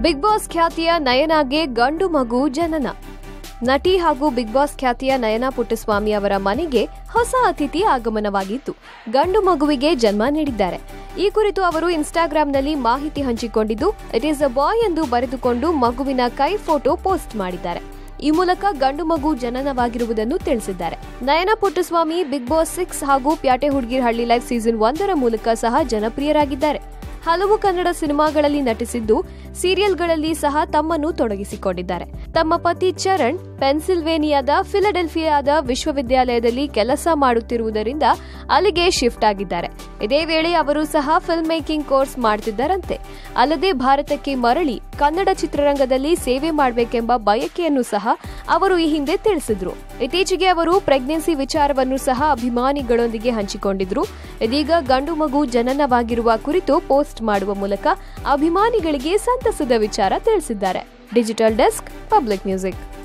big boss ಖ್ಯಾತಿಯ ನಯನಾಗೆ ಗಂಡು ಮಗು ಜನನ ನಟಿ ಹಾಗೂ ಬಿಗ್ ಬಾಸ್ ಖ್ಯಾತಿಯ ನಯನಾ ಪುಟ್ಟಸ್ವಾಮಿ ಅವರ ಮನೆಗೆ ಹೊಸ ಅತಿಥಿ ಆಗಮನವಾಗಿದ್ದು ಗಂಡು ಮಗುವಿಗೆ ಜನ್ಮ ನೀಡಿದ್ದಾರೆ ಈ ಕುರಿತು ಅವರು ಇನ್ಸ್ಟಾಗ್ರಾಂನಲ್ಲಿ ಮಾಹಿತಿ ಹಂಚಿಕೊಂಡಿದ್ದು ಇಟ್ ಈಸ್ ಅ ಬಾಯ್ ಎಂದು ಬರೆದುಕೊಂಡು ಮಗುವಿನ ಕೈ ಫೋಟೋ ಪೋಸ್ಟ್ ಮಾಡಿದ್ದಾರೆ ಈ ಮೂಲಕ ಗಂಡು ಮಗು ಜನನವಾಗಿರುವುದನ್ನು ತಿಳಿಸಿದ್ದಾರೆ Nayana Puttaswamy big boss six ಹಾಗೂ ಪ್ಯಾಟೆ ಹುಡುಗಿರ್ ಹಳ್ಳಿ ಲೈಫ್ ಸೀಸನ್ ಒಂದರ ಮೂಲಕ ಸಹ ಜನಪ್ರಿಯರಾಗಿದ್ದಾರೆ ಹಲವು ಕನ್ನಡ ಸಿನಿಮಾಗಳಲ್ಲಿ ನಟಿಸಿದ್ದು ಸೀರಿಯಲ್ಗಳಲ್ಲಿ ಸಹ ತಮ್ಮನ್ನು ತೊಡಗಿಸಿಕೊಂಡಿದ್ದಾರೆ ತಮ್ಮ ಪತಿ ಚರಣ್ ಪೆನ್ಸಿಲ್ವೇನಿಯಾದ ಫಿಲಡೆಲ್ಫಿಯಾದ ವಿಶ್ವವಿದ್ಯಾಲಯದಲ್ಲಿ ಕೆಲಸ ಮಾಡುತ್ತಿರುವುದರಿಂದ ಅಲ್ಲಿಗೆ ಶಿಫ್ಟ್ ಆಗಿದ್ದಾರೆ ಇದೇ ವೇಳೆ ಅವರು ಸಹ ಫಿಲ್ಮ್ ಮೇಕಿಂಗ್ ಕೋರ್ಸ್ ಮಾಡ್ತಿದ್ದಾರಂತೆ ಅಲ್ಲದೆ ಭಾರತಕ್ಕೆ ಮರಳಿ ಕನ್ನಡ ಚಿತ್ರರಂಗದಲ್ಲಿ ಸೇವೆ ಮಾಡಬೇಕೆಂಬ ಬಯಕೆಯನ್ನು ಸಹ ಅವರು ಈ ಹಿಂದೆ ತಿಳಿಸಿದ್ರು ಇತ್ತೀಚೆಗೆ ಅವರು ಪ್ರೆಗ್ನೆನ್ಸಿ ವಿಚಾರವನ್ನು ಸಹ ಅಭಿಮಾನಿಗಳೊಂದಿಗೆ ಹಂಚಿಕೊಂಡಿದ್ರು ಇದೀಗ ಗಂಡು ಮಗು ಜನನವಾಗಿರುವ ಕುರಿತು ಪೋಸ್ಟ್ ಮಾಡುವ ಮೂಲಕ ಅಭಿಮಾನಿಗಳಿಗೆ ಸಂತಸದ ವಿಚಾರ ತಿಳಿಸಿದ್ದಾರೆ ಡಿಜಿಟಲ್ ಡೆಸ್ಕ್ ಪಬ್ಲಿಕ್ ಮ್ಯೂಸಿಕ್